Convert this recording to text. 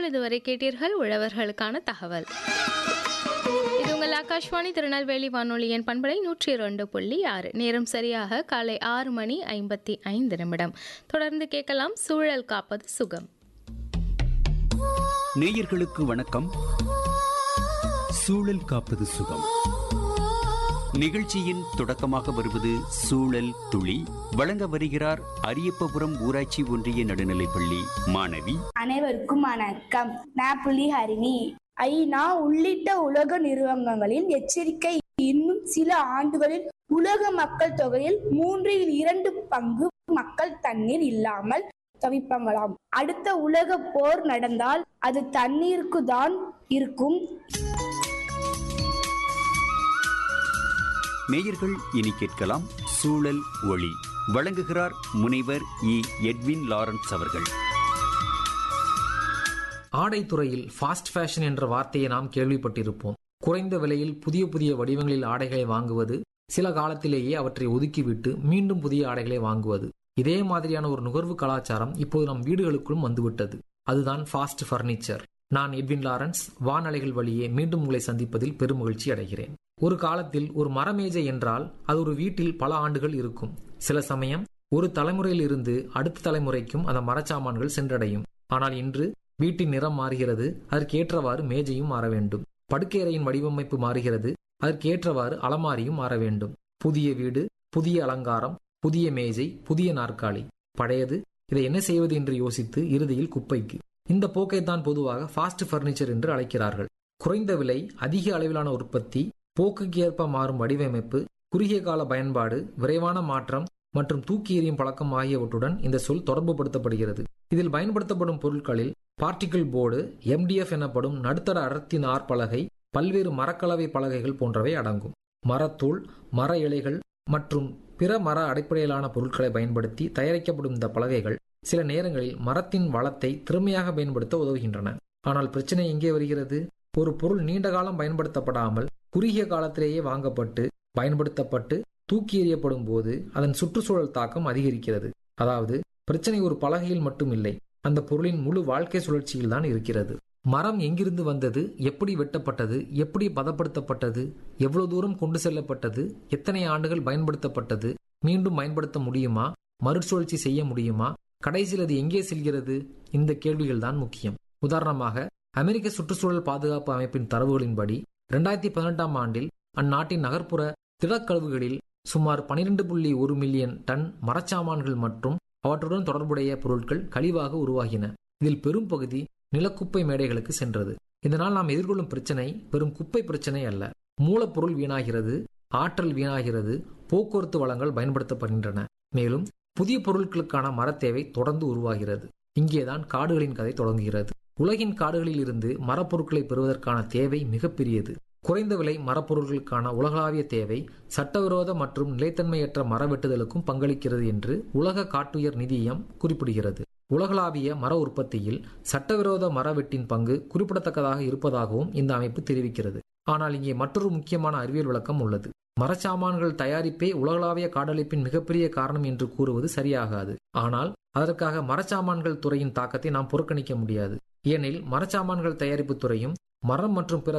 இதுவரை கேட்டீர்கள் உழவர்களுக்கான தகவல் இது உங்கள் ஆகாஷ்வாணி திருநெல்வேலி வானொலியின் பண்பலை நூற்றி இரண்டு புள்ளி ஆறு நேரம் சரியாக காலை ஆறு மணி ஐம்பத்தி ஐந்து நிமிடம் தொடர்ந்து கேட்கலாம் சூழல் காப்பது சுகம் நேயர்களுக்கு வணக்கம் சூழல் காப்பது சுகம் நிகழ்ச்சியின் தொடக்கமாக வருவது சூழல் துளி வழங்க வருகிறார் அரியப்பபுரம் ஊராட்சி ஒன்றிய நடுநிலைப்பள்ளி மாணவி அனைவருக்கும் வணக்கம் நான் புலிஹரிணி ஐநா உள்ளிட்ட உலக நிறுவனங்களின் எச்சரிக்கை இன்னும் சில ஆண்டுகளில் உலக மக்கள் தொகையில் மூன்றில் இரண்டு பங்கு மக்கள் தண்ணீர் இல்லாமல் தவிப்பாங்களாம் அடுத்த உலக போர் நடந்தால் அது தண்ணீருக்கு தான் இருக்கும் நேயர்கள் இனி கேட்கலாம் சூழல் ஒளி வழங்குகிறார் முனைவர் இ எட்வின் லாரன்ஸ் அவர்கள் ஆடைத்துறையில் ஃபாஸ்ட் ஃபேஷன் என்ற வார்த்தையை நாம் கேள்விப்பட்டிருப்போம் குறைந்த விலையில் புதிய புதிய வடிவங்களில் ஆடைகளை வாங்குவது சில காலத்திலேயே அவற்றை ஒதுக்கிவிட்டு மீண்டும் புதிய ஆடைகளை வாங்குவது இதே மாதிரியான ஒரு நுகர்வு கலாச்சாரம் இப்போது நம் வீடுகளுக்குள்ளும் வந்துவிட்டது அதுதான் ஃபாஸ்ட் ஃபர்னிச்சர் நான் எட்வின் லாரன்ஸ் வானலைகள் வழியே மீண்டும் உங்களை சந்திப்பதில் பெருமகிழ்ச்சி அடைகிறேன் ஒரு காலத்தில் ஒரு மரமேஜை என்றால் அது ஒரு வீட்டில் பல ஆண்டுகள் இருக்கும் சில சமயம் ஒரு தலைமுறையில் இருந்து அடுத்த தலைமுறைக்கும் அந்த மரச்சாமான்கள் சென்றடையும் ஆனால் இன்று வீட்டின் நிறம் மாறுகிறது அதற்கேற்றவாறு மேஜையும் மாற வேண்டும் படுக்கையறையின் வடிவமைப்பு மாறுகிறது அதற்கேற்றவாறு அலமாரியும் மாற வேண்டும் புதிய வீடு புதிய அலங்காரம் புதிய மேஜை புதிய நாற்காலி பழையது இதை என்ன செய்வது என்று யோசித்து இறுதியில் குப்பைக்கு இந்த போக்கைத்தான் பொதுவாக ஃபாஸ்ட் ஃபர்னிச்சர் என்று அழைக்கிறார்கள் குறைந்த விலை அதிக அளவிலான உற்பத்தி போக்குக்கு ஏற்ப மாறும் வடிவமைப்பு குறுகிய கால பயன்பாடு விரைவான மாற்றம் மற்றும் தூக்கி எறியும் பழக்கம் ஆகியவற்றுடன் இந்த சொல் தொடர்புபடுத்தப்படுகிறது இதில் பயன்படுத்தப்படும் பொருட்களில் பார்ட்டிகிள் போர்டு எம்டிஎஃப் எனப்படும் நடுத்தர அடர்த்தி நார் பலகை பல்வேறு மரக்கலவை பலகைகள் போன்றவை அடங்கும் மரத்தூள் மர இலைகள் மற்றும் பிற மர அடிப்படையிலான பொருட்களை பயன்படுத்தி தயாரிக்கப்படும் இந்த பலகைகள் சில நேரங்களில் மரத்தின் வளத்தை திறமையாக பயன்படுத்த உதவுகின்றன ஆனால் பிரச்சனை எங்கே வருகிறது ஒரு பொருள் நீண்ட காலம் பயன்படுத்தப்படாமல் குறுகிய காலத்திலேயே வாங்கப்பட்டு பயன்படுத்தப்பட்டு தூக்கி எறியப்படும் போது அதன் சுற்றுச்சூழல் தாக்கம் அதிகரிக்கிறது அதாவது பிரச்சனை ஒரு பலகையில் மட்டும் இல்லை அந்த பொருளின் முழு வாழ்க்கை சுழற்சியில் தான் இருக்கிறது மரம் எங்கிருந்து வந்தது எப்படி வெட்டப்பட்டது எப்படி பதப்படுத்தப்பட்டது எவ்வளவு தூரம் கொண்டு செல்லப்பட்டது எத்தனை ஆண்டுகள் பயன்படுத்தப்பட்டது மீண்டும் பயன்படுத்த முடியுமா மறுசுழற்சி செய்ய முடியுமா கடைசியில் அது எங்கே செல்கிறது இந்த கேள்விகள் தான் முக்கியம் உதாரணமாக அமெரிக்க சுற்றுச்சூழல் பாதுகாப்பு அமைப்பின் தரவுகளின்படி இரண்டாயிரத்தி பதினெட்டாம் ஆண்டில் அந்நாட்டின் நகர்ப்புற திடக்கழிவுகளில் சுமார் பனிரெண்டு புள்ளி ஒரு மில்லியன் டன் மரச்சாமான்கள் மற்றும் அவற்றுடன் தொடர்புடைய பொருட்கள் கழிவாக உருவாகின இதில் பெரும் பகுதி நிலக்குப்பை மேடைகளுக்கு சென்றது இதனால் நாம் எதிர்கொள்ளும் பிரச்சனை பெரும் குப்பை பிரச்சனை அல்ல மூலப்பொருள் வீணாகிறது ஆற்றல் வீணாகிறது போக்குவரத்து வளங்கள் பயன்படுத்தப்படுகின்றன மேலும் புதிய பொருட்களுக்கான மரத்தேவை தொடர்ந்து உருவாகிறது இங்கேதான் காடுகளின் கதை தொடங்குகிறது உலகின் காடுகளில் இருந்து மரப்பொருட்களை பெறுவதற்கான தேவை மிகப்பெரியது குறைந்த விலை மரப்பொருட்களுக்கான உலகளாவிய தேவை சட்டவிரோத மற்றும் நிலைத்தன்மையற்ற மர வெட்டுதலுக்கும் பங்களிக்கிறது என்று உலக காட்டுயர் நிதியம் குறிப்பிடுகிறது உலகளாவிய மர உற்பத்தியில் சட்டவிரோத மர வெட்டின் பங்கு குறிப்பிடத்தக்கதாக இருப்பதாகவும் இந்த அமைப்பு தெரிவிக்கிறது ஆனால் இங்கே மற்றொரு முக்கியமான அறிவியல் விளக்கம் உள்ளது மரச்சாமான்கள் தயாரிப்பே உலகளாவிய காடழிப்பின் மிகப்பெரிய காரணம் என்று கூறுவது சரியாகாது ஆனால் அதற்காக மரச்சாமான்கள் துறையின் தாக்கத்தை நாம் புறக்கணிக்க முடியாது ஏனெனில் மரச்சாமான்கள் தயாரிப்பு துறையும் மரம் மற்றும் பிற